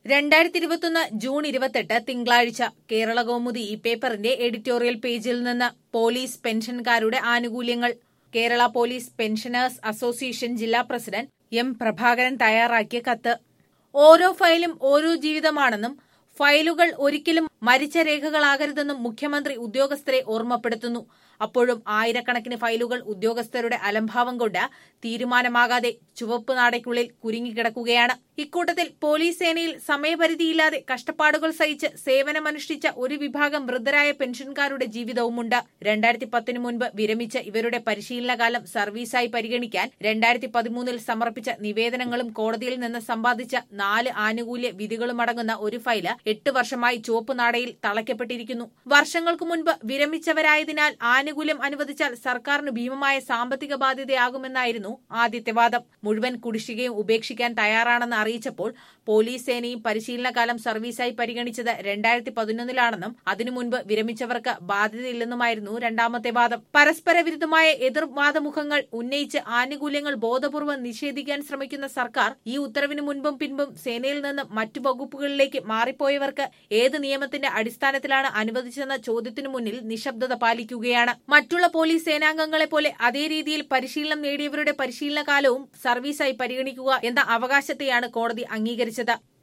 രണ്ടായിരത്തി ഇരുപത്തൊന്ന് ജൂൺ ഇരുപത്തെട്ട് തിങ്കളാഴ്ച കേരള കൗമുദി ഈ പേപ്പറിന്റെ എഡിറ്റോറിയൽ പേജിൽ നിന്ന് പോലീസ് പെൻഷൻകാരുടെ ആനുകൂല്യങ്ങൾ കേരള പോലീസ് പെൻഷനേഴ്സ് അസോസിയേഷൻ ജില്ലാ പ്രസിഡന്റ് എം പ്രഭാകരൻ തയ്യാറാക്കിയ കത്ത് ഓരോ ഫയലും ഓരോ ജീവിതമാണെന്നും ഫയലുകൾ ഒരിക്കലും മരിച്ച രേഖകളാകരുതെന്നും മുഖ്യമന്ത്രി ഉദ്യോഗസ്ഥരെ ഓർമ്മപ്പെടുത്തുന്നു അപ്പോഴും ആയിരക്കണക്കിന് ഫയലുകൾ ഉദ്യോഗസ്ഥരുടെ അലംഭാവം കൊണ്ട് തീരുമാനമാകാതെ ചുവപ്പ് നാടയ്ക്കുള്ളിൽ കുരുങ്ങിക്കിടക്കുകയാണ് ഇക്കൂട്ടത്തിൽ പോലീസ് സേനയിൽ സമയപരിധിയില്ലാതെ കഷ്ടപ്പാടുകൾ സഹിച്ച് സേവനമനുഷ്ഠിച്ച ഒരു വിഭാഗം വൃദ്ധരായ പെൻഷൻകാരുടെ ജീവിതവുമുണ്ട് രണ്ടായിരത്തി പത്തിന് മുൻപ് വിരമിച്ച ഇവരുടെ പരിശീലനകാലം സർവീസായി പരിഗണിക്കാൻ രണ്ടായിരത്തി പതിമൂന്നിൽ സമർപ്പിച്ച നിവേദനങ്ങളും കോടതിയിൽ നിന്ന് സമ്പാദിച്ച നാല് ആനുകൂല്യ വിധികളുമടങ്ങുന്ന ഒരു ഫയല് എട്ട് വർഷമായി ചുവപ്പ് നാടയിൽ തളയ്ക്കപ്പെട്ടിരിക്കുന്നു വർഷങ്ങൾക്ക് മുൻപ് വിരമിച്ചവരായതിനാൽ ആനുകൂല്യം അനുവദിച്ചാൽ സർക്കാരിന് ഭീമമായ സാമ്പത്തിക ബാധ്യതയാകുമെന്നായിരുന്നു ആദ്യത്തെ വാദം മുഴുവൻ കുടിശ്ശികയും ഉപേക്ഷിക്കാൻ തയ്യാറാണെന്ന് അറിയിച്ചപ്പോൾ പോലീസ് സേനയും പരിശീലനകാലം സർവീസായി പരിഗണിച്ചത് രണ്ടായിരത്തി പതിനൊന്നിലാണെന്നും അതിനു മുൻപ് വിരമിച്ചവർക്ക് ബാധ്യതയില്ലെന്നുമായിരുന്നു രണ്ടാമത്തെ വാദം പരസ്പര വിരുദ്ധമായ എതിർവാദമുഖങ്ങൾ ഉന്നയിച്ച് ആനുകൂല്യങ്ങൾ ബോധപൂർവ്വം നിഷേധിക്കാൻ ശ്രമിക്കുന്ന സർക്കാർ ഈ ഉത്തരവിന് മുൻപും പിൻപും സേനയിൽ നിന്ന് മറ്റു വകുപ്പുകളിലേക്ക് മാറിപ്പോയവർക്ക് ഏത് നിയമത്തിന്റെ അടിസ്ഥാനത്തിലാണ് അനുവദിച്ചെന്ന ചോദ്യത്തിനു മുന്നിൽ നിശബ്ദത പാലിക്കുകയാണ് മറ്റുള്ള പോലീസ് സേനാംഗങ്ങളെ പോലെ അതേ രീതിയിൽ പരിശീലനം നേടിയവരുടെ പരിശീലന കാലവും സർവീസായി പരിഗണിക്കുക എന്ന അവകാശത്തെയാണ് കോടതി അംഗീകരിച്ചത്